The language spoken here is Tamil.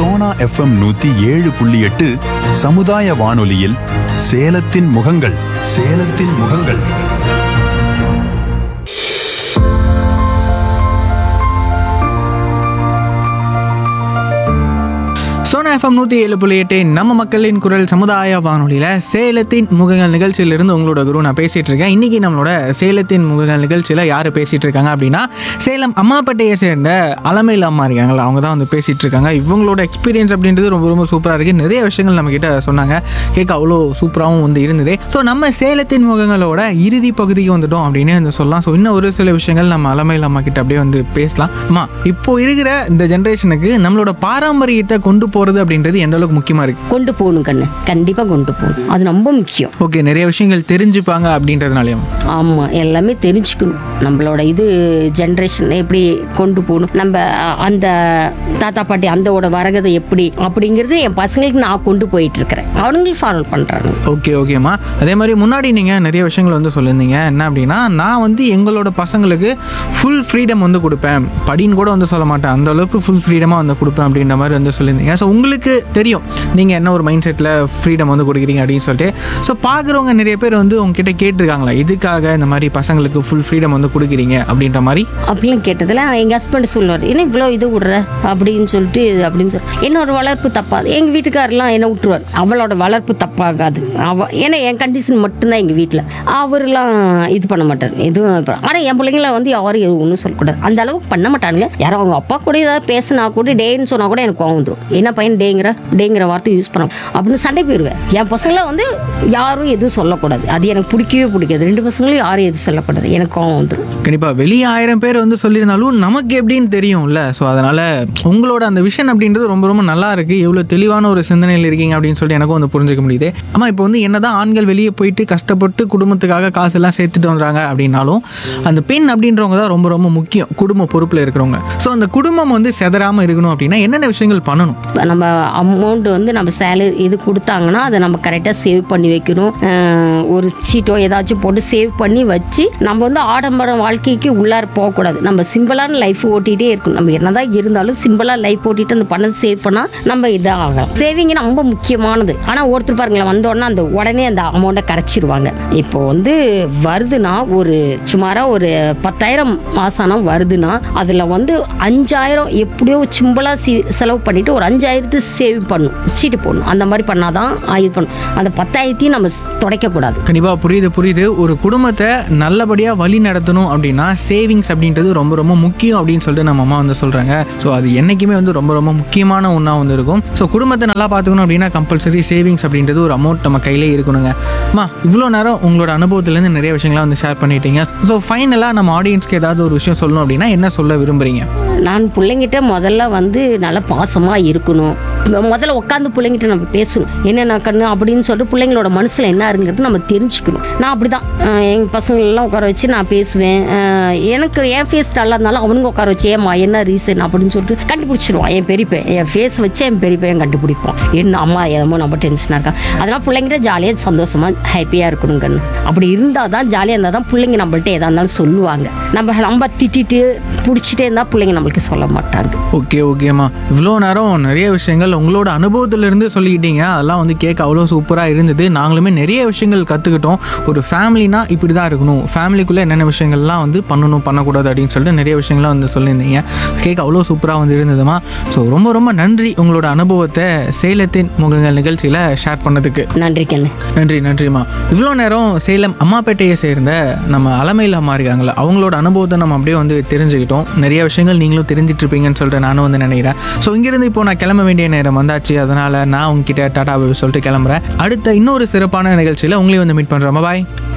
சோனா எஃப்எம் நூத்தி ஏழு புள்ளி எட்டு சமுதாய வானொலியில் சேலத்தின் முகங்கள் சேலத்தின் முகங்கள் சோனா எஃப்எம் நூற்றி ஏழு புள்ளி எட்டு நம்ம மக்களின் குரல் சமுதாய வானொலியில் சேலத்தின் முகங்கள் நிகழ்ச்சியிலிருந்து உங்களோட குரு நான் பேசிட்டு இருக்கேன் இன்னைக்கு நம்மளோட சேலத்தின் முகங்கள் நிகழ்ச்சியில் யார் பேசிட்டு இருக்காங்க அப்படின்னா சேலம் அம்மாப்பேட்டையை சேர்ந்த அலமையில் அம்மா இருக்காங்களா அவங்க தான் வந்து பேசிட்டு இருக்காங்க இவங்களோட எக்ஸ்பீரியன்ஸ் அப்படின்றது ரொம்ப ரொம்ப சூப்பராக இருக்கு நிறைய விஷயங்கள் நம்ம கிட்ட சொன்னாங்க கேட்க அவ்வளோ சூப்பராகவும் வந்து இருந்தது ஸோ நம்ம சேலத்தின் முகங்களோட இறுதி பகுதிக்கு வந்துட்டோம் அப்படின்னு வந்து சொல்லலாம் ஸோ இன்னும் ஒரு சில விஷயங்கள் நம்ம அலமையில் அம்மா கிட்ட அப்படியே வந்து பேசலாம் அம்மா இப்போ இருக்கிற இந்த ஜென்ரேஷனுக்கு நம்மளோட பாரம்பரியத்தை கொண்டு போகிறது அப்படின்றது எந்த அளவுக்கு முக்கியமாக இருக்கு கொண்டு போகணும் கண்ணு கண்டிப்பாக கொண்டு போகணும் அது ரொம்ப முக்கியம் ஓகே நிறைய விஷயங்கள் தெரிஞ்சுப்பாங்க அப்படின்றதுனாலையும் ஆமாம் எல்லாமே தெரிஞ்சுக்கணும் நம்மளோட இது ஜென்ரேஷன் எப்படி கொண்டு போகணும் நம்ம அ- அந்த தாத்தா பாட்டி அந்தோட வரகதை எப்படி அப்படிங்கிறது என் பசங்களுக்கு நான் கொண்டு போயிட்டு இருக்கிறேன் அவனுங்களும் ஃபாலோ பண்ணுறாங்க ஓகே ஓகேம்மா அதே மாதிரி முன்னாடி நீங்கள் நிறைய விஷயங்கள் வந்து சொல்லியிருந்தீங்க என்ன அப்படின்னா நான் வந்து எங்களோட பசங்களுக்கு ஃபுல் ஃப்ரீடம் வந்து கொடுப்பேன் படின்னு கூட வந்து சொல்ல மாட்டேன் அந்த அளவுக்கு ஃபுல் ஃப்ரீடமாக வந்து கொடுப்பேன் அப்படின்ற மாதிரி வந்து சொல்லியிருந்தீங்க ஸோ உங்களுக்கு தெரியும் நீங்கள் என்ன ஒரு மைண்ட் செட்டில் ஃப்ரீடம் வந்து கொடுக்குறீங்க அப்படின்னு சொல்லிட்டு ஸோ பார்க்குறவங்க நிறைய பேர் வந்து உங்ககிட்ட கேட்டிருக்காங்களா இதுக்காக இந்த மாதிரி பசங்களுக்கு ஃபுல் ஃப்ரீடம் வந்து கொடுக்குறீங்க அப்படின்ற மாதிரி அப்படிலாம் கேட்டதில் எங்கள் ஹஸ்பண்ட் சொல்லுவார் என்ன இவ்வளோ இது விடுற அப்படின்னு சொல்லிட்டு அப்படின்னு சொல்லி என்னோட வளர்ப்பு தப்பாது எங்கள் வீட்டுக்காரெல்லாம் என்ன விட்டுருவார் அவளோட வளர்ப்பு தப்பாகாது அவ ஏன்னா என் கண்டிஷன் மட்டும்தான் எங்கள் வீட்டில் அவரெல்லாம் இது பண்ண மாட்டார் எதுவும் ஆனால் என் பிள்ளைங்கள வந்து யாரும் எதுவும் ஒன்றும் சொல்லக்கூடாது அந்த அளவுக்கு பண்ண மாட்டானுங்க யாரும் அவங்க அப்பா கூட ஏதாவது பேசினா கூட டேன்னு சொன்னால் கூட எனக்கு கோவம் வந்துடும் என்ன பையன் டேங்கிற டேங்கிற வார்த்தை யூஸ் பண்ண அப்படின்னு சண்டை போயிடுவேன் என் பசங்களை வந்து யாரும் எதுவும் சொல்லக்கூடாது அது எனக்கு பிடிக்கவே பிடிக்காது ரெண்டு பசங்களும் யாரும் எதுவும் சொல்லக்கூடாது எனக்கு கோவம் வந்துடும் கண்டிப்பாக வெளியே ஆயிரம் பேர் வந்து சொல்லியிருந்தாலும் நமக்கு எப்படின்னு தெரியும்ல ஸோ அதனால் உங்களோட அந்த விஷன் அப்படின்றது ரொம்ப ரொம்ப நல்லா இருக்குது எவ்வளோ தெளிவான ஒரு சிந்தனையில் இருக்கீங்க அப்படின்னு சொல்லிட்டு எனக்கும் வந்து புரிஞ்சுக்க முடியுது ஆமாம் இப்போ வந்து என்னதான் ஆண்கள் வெளியே போயிட்டு கஷ்டப்பட்டு குடும்பத்துக்காக காசு எல்லாம் சேர்த்துட்டு வந்துறாங்க அப்படின்னாலும் அந்த பெண் அப்படின்றவங்க தான் ரொம்ப ரொம்ப முக்கியம் குடும்ப பொறுப்பில் இருக்கிறவங்க ஸோ அந்த குடும்பம் வந்து செதறாமல் இருக்கணும் அப்படின்னா என்னென்ன விஷயங்கள் பண்ணணும் இப்ப நம்ம அமௌண்ட் வந்து நம்ம சேலரி இது கொடுத்தாங்கன்னா அதை நம்ம கரெக்டாக சேவ் பண்ணி வைக்கணும் அஹ் ஒரு சீட்டோ ஏதாச்சும் போட்டு சேவ் பண்ணி வச்சு நம்ம வந்து ஆடம்பர வாழ்க்கைக்கு உள்ளார போகக்கூடாது நம்ம சிம்பிளான லைஃப் ஓட்டிகிட்டே இருக்கணும் நம்ம என்னதான் இருந்தாலும் சிம்பிளாக லைஃப் ஓட்டிட்டு அந்த பணத்தை சேவ் பண்ணால் நம்ம இதாக ஆகலாம் சேவிங் ரொம்ப முக்கியமானது ஆனால் ஒருத்தர் பாருங்களேன் வந்தோடனே அந்த உடனே அந்த அமௌண்ட்டை கரைச்சிருவாங்க இப்போ வந்து வருதுன்னா ஒரு சுமாராக ஒரு பத்தாயிரம் மாசானம் வருதுன்னா அதில் வந்து அஞ்சாயிரம் எப்படியோ சிம்பிளாக சி செலவு பண்ணிட்டு ஒரு அஞ்சாயிரத்து சேவ் பண்ணும் சீட்டு போடணும் அந்த மாதிரி பண்ணாதான் இது பண்ணும் அந்த பத்தாயிரத்தையும் நம்ம ஸ்- தொடைக்கக்கூடாது கண்டிப்பாக புரியுது புரியுது ஒரு குடும்பத்தை நல்லபடியாக வழி நடத்தணும் அப்படின்னா சேவிங்ஸ் அப்படின்றது ரொம்ப ரொம்ப முக்கியம் அப்படின்னு சொல்லிட்டு நம்ம அம்மா வந்து சொல்கிறாங்க ஸோ அது என்றைக்குமே வந்து ரொம்ப ரொம்ப முக்கியமான ஒன்றா வந்து இருக்கும் ஸோ குடும்பத்தை நல்லா பார்த்துக்கணும் அப்படின்னா கம்பல்சரி சேவிங்ஸ் அப்படின்றது ஒரு அமௌண்ட் நம்ம கையிலே இருக்கணுங்க அம்மா இவ்வளோ நேரம் உங்களோட அனுபவத்துலேருந்து நிறைய விஷயங்களை வந்து ஷேர் பண்ணிட்டீங்க ஸோ ஃபைனலாக நம்ம ஆடியன்ஸ்க்கு ஏதாவது ஒரு விஷயம் சொல்லணும் அப்படின்னா என்ன சொல்ல விரும்புகிறீங்க நான் பிள்ளைங்கிட்ட முதல்ல வந்து நல்ல பாசமாக இருக்கணும் ம- முதல்ல உட்காந்து பிள்ளைங்கிட்ட நம்ம பேசணும் என்னென்ன கண்ணு அப்படின்னு சொல்லிட்டு பிள்ளைங்களோட மனசில் என்ன இருங்கிறது நம்ம தெரிஞ்சுக்கணும் நான் அப்படி தான் எங்கள் பசங்களெல்லாம் உட்கார வச்சு நான் பேசுவேன் அஹ் எனக்கு என் ஃபேஸ் நல்லா இருந்தாலும் அவனுங்க உட்கார வச்சு ஏம்மா என்ன ரீசன் அப்படின்னு சொல்லிட்டு கண்டுபிடிச்சிருவான் என் பெரியப்பன் என் ஃபேஸ் வச்சு என் பெரியப்பன் கண்டுபிடிப்பான் என்ன அம்மா எதமோ நம்ம டென்ஷனாக இருக்கா அதெல்லாம் பிள்ளைங்கிட்ட ஜாலியாக சந்தோஷமாக ஹாப்பியாக இருக்கணும் கண்ணு அப்படி இருந்தால் தான் ஜாலியாக இருந்தால் தான் பிள்ளைங்க நம்மள்ட்ட எதா இருந்தாலும் சொல்லுவாங்க நம்ம நம்ம திட்டிட்டு பிடிச்சிட்டே இருந்தால் பிள்ளைங்க நம்மளுக்கு சொல்ல மாட்டாங்க ஓகே ஓகேம்மா இவ்வளோ நேரம் நிறைய விஷயங்கள் உங்களோட அனுபவத்திலிருந்து சொல்லிக்கிட்டீங்க அதெல்லாம் வந்து கேட்க அவ்வளோ சூப்பராக இருந்தது நாங்களுமே நிறைய விஷயங்கள் கற்றுக்கிட்டோம் ஒரு ஃபேமிலினா இப்படி தான் இருக்கணும் ஃபேமிலிக்குள்ளே என்னென்ன விஷயங்கள்லாம் வந்து பண்ணணும் பண்ணக்கூடாது அப்படின்னு சொல்லிட்டு நிறைய விஷயங்கள்லாம் வந்து சொல்லியிருந்தீங்க கேட்க அவ்வளோ சூப்பராக வந்து இருந்ததுமா ஸோ ரொம்ப ரொம்ப நன்றி உங்களோட அனுபவத்தை சேலத்தின் முகங்கள் நிகழ்ச்சியில் ஷேர் பண்ணதுக்கு நன்றி கண்ணு நன்றி நன்றிம்மா இவ்வளோ நேரம் சேலம் அம்மாப்பேட்டையை சேர்ந்த நம்ம அலமையில் அம்மா இருக்காங்களா அவங்களோட அனுபவத்தை நம்ம அப்படியே வந்து தெரிஞ்சுக்கிட்டோம் நிறைய விஷயங்கள் நீங்களும் தெரிஞ்சிட்டு இருப்பீங்கன்னு சொல்லிட்டு நானும் வந்து நினைக்கிறேன் ஸோ இங்கேருந்து இப்போ நான் கிளம்ப வேண்டிய நேரம் வந்தாச்சு அதனால் நான் உங்ககிட்ட டாடா சொல்லிட்டு கிளம்புறேன் அடுத்த இன்னொரு சிறப்பான நிகழ்ச்சியில் உங்களையும் வந்து மீட் பண்ணுறோம் பாய்